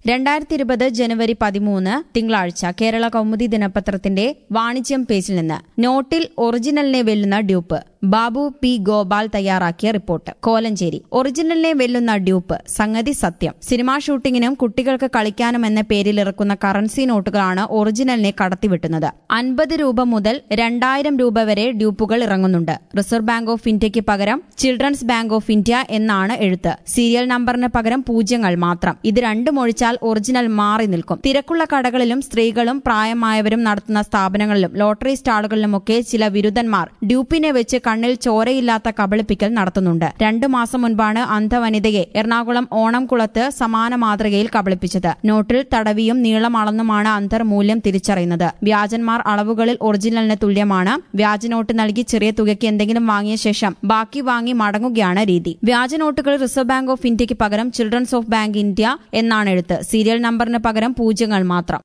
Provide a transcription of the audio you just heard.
രണ്ടായിരത്തി ഇരുപത് ജനുവരി പതിമൂന്ന് തിങ്കളാഴ്ച കേരള കൗമുദി ദിനപത്രത്തിന്റെ വാണിജ്യം പേജിൽ നിന്ന് നോട്ടിൽ ഒറിജിനലിനെ വെല്ലുന്ന ഡ്യൂപ്പ് ബാബു പി ഗോപാൽ തയ്യാറാക്കിയ റിപ്പോർട്ട് കോലഞ്ചേരി ഒറിജിനലിനെ വെല്ലുന്ന ഡ്യൂപ്പ് സംഗതി സത്യം സിനിമാ ഷൂട്ടിങ്ങിനും കുട്ടികൾക്ക് കളിക്കാനും എന്ന പേരിൽ ഇറക്കുന്ന കറൻസി നോട്ടുകളാണ് ഒറിജിനലിനെ കടത്തിവിട്ടുന്നത് അൻപത് രൂപ മുതൽ രണ്ടായിരം രൂപ വരെ ഡ്യൂപ്പുകൾ ഇറങ്ങുന്നുണ്ട് റിസർവ് ബാങ്ക് ഓഫ് ഇന്ത്യക്ക് പകരം ചിൽഡ്രൻസ് ബാങ്ക് ഓഫ് ഇന്ത്യ എന്നാണ് എഴുത്ത് സീരിയൽ നമ്പറിന് പകരം പൂജ്യങ്ങൾ മാത്രം ഇത് രണ്ടും ഒഴിച്ചാൽ ഒറിജിനൽ മാറി നിൽക്കും തിരക്കുള്ള കടകളിലും സ്ത്രീകളും പ്രായമായവരും നടത്തുന്ന സ്ഥാപനങ്ങളിലും ലോട്ടറി സ്റ്റാളുകളിലുമൊക്കെ ചില വിരുദ്ധന്മാർ ഡ്യൂപ്പിനെ വെച്ച് കണ്ണിൽ ചോരയില്ലാത്ത കബളിപ്പിക്കൽ നടത്തുന്നുണ്ട് രണ്ടു മാസം മുൻപാണ് അന്ധവനിതയെ എറണാകുളം ഓണംകുളത്ത് സമാന മാതൃകയിൽ കബളിപ്പിച്ചത് നോട്ടിൽ തടവിയും നീളം അളന്നുമാണ് അന്തർമൂല്യം തിരിച്ചറിയുന്നത് വ്യാജന്മാർ അളവുകളിൽ ഒറിജിനലിന് തുല്യമാണ് വ്യാജനോട്ട് നൽകി ചെറിയ തുകയ്ക്ക് എന്തെങ്കിലും വാങ്ങിയ ശേഷം ബാക്കി വാങ്ങി മടങ്ങുകയാണ് രീതി വ്യാജനോട്ടുകൾ റിസർവ് ബാങ്ക് ഓഫ് ഇന്ത്യക്ക് പകരം ചിൽഡ്രൻസ് ഓഫ് ബാങ്ക് ഇന്ത്യ എന്നാണ് എഴുത്ത് സീരിയൽ നമ്പറിന് പകരം പൂജ്യങ്ങൾ മാത്രം